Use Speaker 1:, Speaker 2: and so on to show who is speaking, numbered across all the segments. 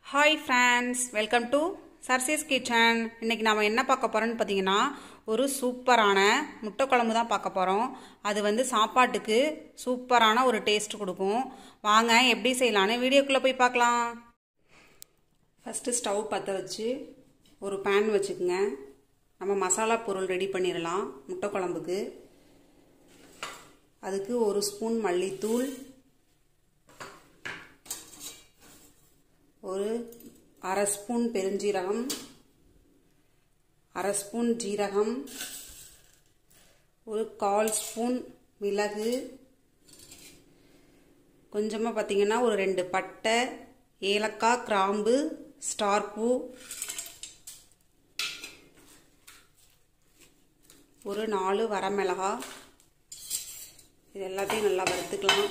Speaker 1: hi friends welcome to சர்சீஸ் kitchen இன்னைக்கு நாம் என்ன பார்க்க போகிறோம்னு பார்த்தீங்கன்னா ஒரு சூப்பரான முட்டை குழம்பு தான் பார்க்க போகிறோம் அது வந்து சாப்பாட்டுக்கு சூப்பரான ஒரு டேஸ்ட் கொடுக்கும் வாங்க எப்படி செய்யலான்னு வீடியோக்குள்ளே போய் பார்க்கலாம் ஃபஸ்ட்டு ஸ்டவ் பற்ற வச்சு ஒரு பேன் வச்சுக்கோங்க நம்ம மசாலா பொருள் ரெடி பண்ணிடலாம் முட்டை குழம்புக்கு அதுக்கு ஒரு ஸ்பூன் மல்லித்தூள் ஒரு அரை ஸ்பூன் பெருஞ்சீரகம் அரை ஸ்பூன் ஜீரகம் ஒரு கால் ஸ்பூன் மிளகு கொஞ்சமாக பார்த்தீங்கன்னா ஒரு ரெண்டு பட்டை ஏலக்காய் கிராம்பு ஸ்டார் பூ ஒரு நாலு வரமிளகா இது எல்லாத்தையும் நல்லா வறுத்துக்கலாம்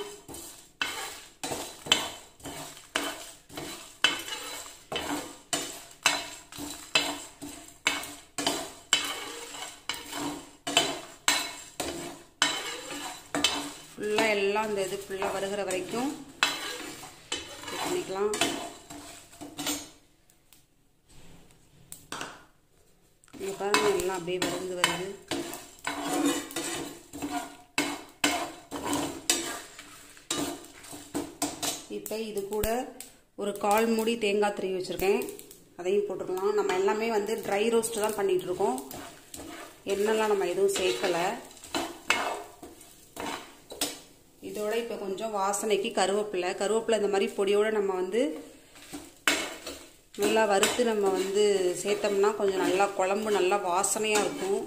Speaker 1: ஃபுல்லாக எல்லாம் இந்த இது ஃபுல்லாக வருகிற வரைக்கும் இது பண்ணிக்கலாம் இங்கே பாருங்கள் எல்லாம் அப்படியே வருந்து வருது இப்போ இது கூட ஒரு கால் மூடி தேங்காய் திருவி வச்சுருக்கேன் அதையும் போட்டுக்கலாம் நம்ம எல்லாமே வந்து ட்ரை ரோஸ்ட் தான் பண்ணிகிட்ருக்கோம் எண்ணெய்லாம் நம்ம எதுவும் சேர்க்கலை இதோட இப்போ கொஞ்சம் வாசனைக்கு கருவேப்பிலை கருவேப்பிலை இந்த மாதிரி பொடியோடு நம்ம வந்து நல்லா வறுத்து நம்ம வந்து சேர்த்தோம்னா கொஞ்சம் நல்லா குழம்பு நல்லா வாசனையாக இருக்கும்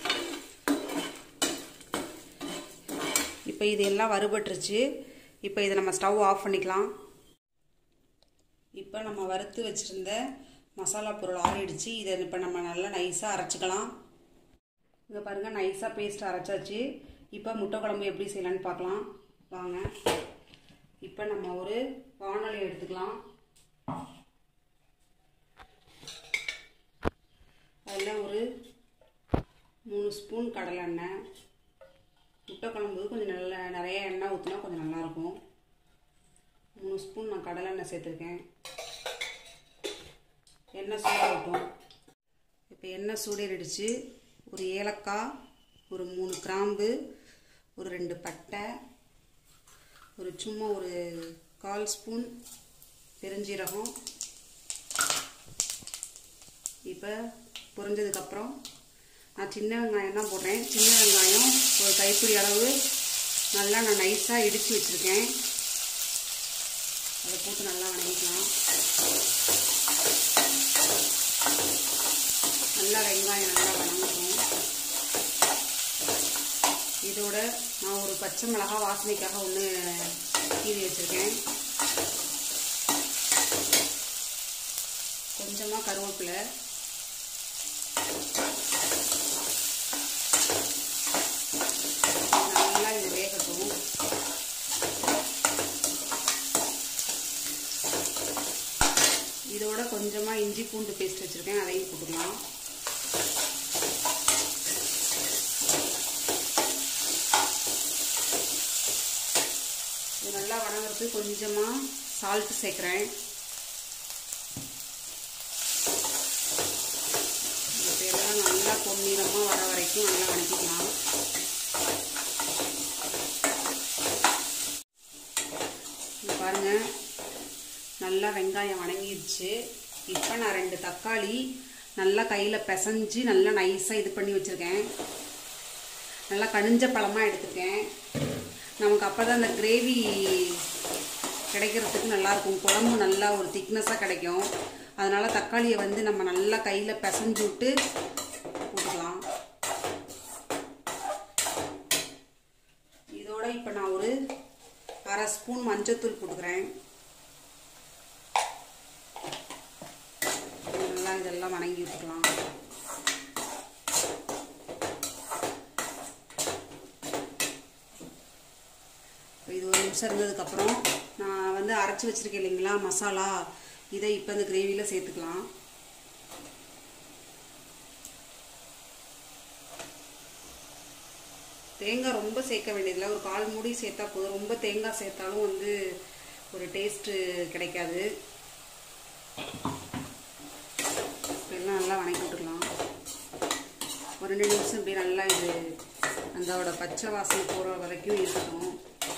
Speaker 1: இப்போ இது எல்லாம் வறுபட்டுருச்சு இப்போ இதை நம்ம ஸ்டவ் ஆஃப் பண்ணிக்கலாம் இப்போ நம்ம வறுத்து வச்சுருந்த மசாலா பொருள் ஆறிடுச்சு இதை இப்போ நம்ம நல்லா நைஸாக அரைச்சிக்கலாம் இங்கே பாருங்கள் நைஸாக பேஸ்ட் அரைச்சாச்சு இப்போ முட்டை குழம்பு எப்படி செய்யலான்னு பார்க்கலாம் வாங்க இப்போ நம்ம ஒரு வானொலி எடுத்துக்கலாம் அதில் ஒரு மூணு ஸ்பூன் கடலை எண்ணெய் முட்டை குழம்பு கொஞ்சம் நல்ல நிறைய எண்ணெய் ஊற்றினா கொஞ்சம் நல்லாயிருக்கும் மூணு ஸ்பூன் நான் கடலை எண்ணெய் சேர்த்துருக்கேன் எண்ணெய் சூடாகட்டும் இப்போ எண்ணெய் சூடேறிடுச்சு ஒரு ஏலக்காய் ஒரு மூணு கிராம்பு ஒரு ரெண்டு பட்டை ஒரு சும்மா ஒரு கால் ஸ்பூன் பெருஞ்சீரகம் இப்போ புரிஞ்சதுக்கப்புறம் நான் சின்ன வெங்காயம் தான் போடுறேன் சின்ன வெங்காயம் ஒரு கைப்பிடி அளவு நல்லா நான் நைஸாக இடித்து வச்சுருக்கேன் அதை போட்டு நல்லா வணங்கிக்கலாம் நல்லா வெங்காயம் நல்லா வணங்கட்டும் இதோட நான் ஒரு பச்சை மிளகா வாசனைக்காக ஒன்று கீறி வச்சுருக்கேன் கொஞ்சமாக கருவேப்பிலை நல்லா இது வேகட்டும் இதோட கொஞ்சமாக இஞ்சி பூண்டு பேஸ்ட் வச்சுருக்கேன் அதையும் போட்டுக்கலாம் இது நல்லா வணங்குறதுக்கு கொஞ்சமாக சால்ட் சேர்க்குறேன் இதெல்லாம் நல்லா பொன்னிறமாக வர வரைக்கும் நல்லா வணக்கிக்கலாம் பாருங்க நல்லா வெங்காயம் வணங்கிடுச்சு இப்போ நான் ரெண்டு தக்காளி நல்லா கையில் பிசைஞ்சு நல்லா நைஸாக இது பண்ணி வச்சுருக்கேன் நல்லா கனிஞ்ச பழமாக எடுத்துருக்கேன் நமக்கு அப்போ தான் அந்த கிரேவி கிடைக்கிறதுக்கு நல்லாயிருக்கும் குழம்பு நல்லா ஒரு திக்னஸாக கிடைக்கும் அதனால் தக்காளியை வந்து நம்ம நல்லா கையில் பிசைஞ்சு விட்டு போட்டுக்கலாம் இதோட இப்போ நான் ஒரு அரை ஸ்பூன் மஞ்சத்தூள் போட்டுக்கிறேன் நல்லா இதெல்லாம் வணங்கி விட்டுக்கலாம் இது ஒரு நிமிஷம் இருந்ததுக்கப்புறம் நான் வந்து அரைச்சி வச்சுருக்கேன் இல்லைங்களா மசாலா இதை இப்போ இந்த கிரேவியில் சேர்த்துக்கலாம் தேங்காய் ரொம்ப சேர்க்க வேண்டியதில்லை ஒரு கால் மூடி சேர்த்தா போதும் ரொம்ப தேங்காய் சேர்த்தாலும் வந்து ஒரு டேஸ்ட்டு கிடைக்காது எல்லாம் நல்லா வணக்கி விட்டுக்கலாம் ஒரு ரெண்டு நிமிஷம் இப்படி நல்லா இது அதோட பச்சை வாசனை போகிற வரைக்கும் இருக்கட்டும்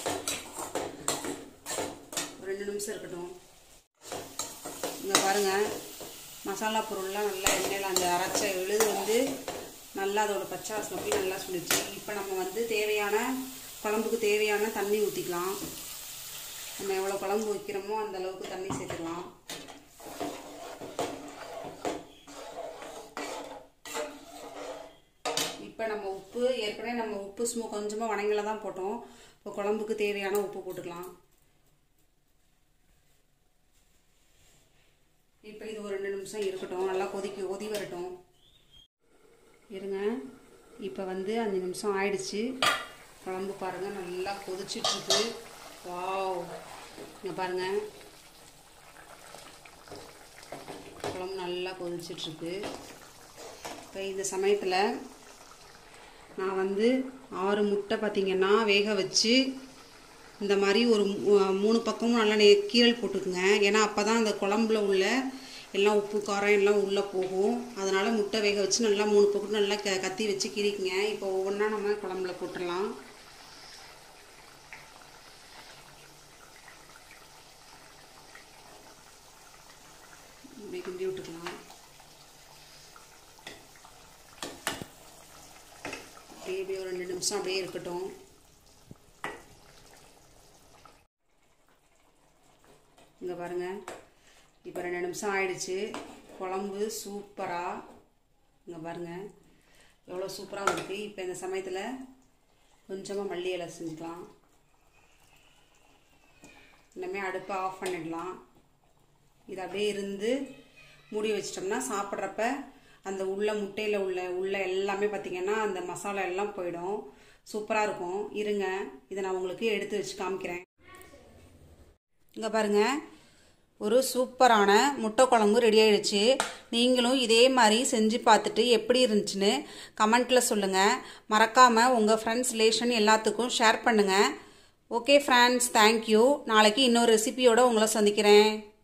Speaker 1: ஒரு ரெண்டு நிமிஷம் இருக்கட்டும் இங்கே பாருங்கள் மசாலா பொருள்லாம் நல்லா எண்ணெயில் அந்த அரைச்ச விழுது வந்து நல்லா அதோட பச்சை வாசனை போய் நல்லா சொல்லிடுச்சு இப்போ நம்ம வந்து தேவையான குழம்புக்கு தேவையான தண்ணி ஊற்றிக்கலாம் நம்ம எவ்வளோ குழம்பு வைக்கிறோமோ அந்த அளவுக்கு தண்ணி சேர்த்துக்கலாம் இப்போ நம்ம உப்பு ஏற்கனவே நம்ம உப்பு சும்மா கொஞ்சமாக வணங்கில தான் போட்டோம் இப்போ குழம்புக்கு தேவையான உப்பு போட்டுக்கலாம் இப்போ இது ஒரு ரெண்டு நிமிஷம் இருக்கட்டும் நல்லா கொதிக்க கொதி வரட்டும் இருங்க இப்போ வந்து அஞ்சு நிமிஷம் ஆயிடுச்சு குழம்பு பாருங்கள் நல்லா கொதிச்சிட்ருக்கு வாவ் இங்கே பாருங்கள் குழம்பு நல்லா கொதிச்சிட்ருக்கு இப்போ இந்த சமயத்தில் நான் வந்து ஆறு முட்டை பார்த்திங்கன்னா வேக வச்சு இந்த மாதிரி ஒரு மூ- மூணு பக்கமும் நல்லா நெ கீரல் போட்டுக்குங்க ஏன்னா அப்போ தான் அந்த குழம்புல உள்ள எல்லாம் உப்பு காரம் எல்லாம் உள்ளே போகும் அதனால் முட்டை வேக வச்சு நல்லா மூணு பக்கம் நல்லா க கத்தி வச்சு கீறிக்குங்க இப்போ ஒவ்வொன்றா நம்ம குழம்புல போட்டுடலாம் இப்படி கிண்டி விட்டுக்கலாம் அப்படியே இப்படியே ஒரு ரெண்டு நிமிஷம் அப்படியே இருக்கட்டும் இங்கே பாருங்கள் இப்போ ரெண்டு நிமிஷம் ஆயிடுச்சு குழம்பு சூப்பராக இங்கே பாருங்கள் எவ்வளோ சூப்பராக இருக்குது இப்போ இந்த சமயத்தில் கொஞ்சமாக மல்லி இலை செஞ்சுக்கலாம் இனிமேல் அடுப்பை ஆஃப் பண்ணிடலாம் இது அப்படியே இருந்து மூடி வச்சிட்டோம்னா சாப்பிட்றப்ப அந்த உள்ள முட்டையில் உள்ள உள்ள எல்லாமே பார்த்திங்கன்னா அந்த மசாலா எல்லாம் போயிடும் சூப்பராக இருக்கும் இருங்க இதை நான் உங்களுக்கு எடுத்து வச்சு காமிக்கிறேன் இங்கே பாருங்க ஒரு சூப்பரான முட்டை குழம்பு ரெடி ஆயிடுச்சு நீங்களும் இதே மாதிரி செஞ்சு பார்த்துட்டு எப்படி இருந்துச்சுன்னு கமெண்ட்டில் சொல்லுங்கள் மறக்காமல் உங்கள் ஃப்ரெண்ட்ஸ் ரிலேஷன் எல்லாத்துக்கும் ஷேர் பண்ணுங்கள் ஓகே ஃப்ரெண்ட்ஸ் தேங்க்யூ நாளைக்கு இன்னொரு ரெசிபியோட உங்களை சந்திக்கிறேன்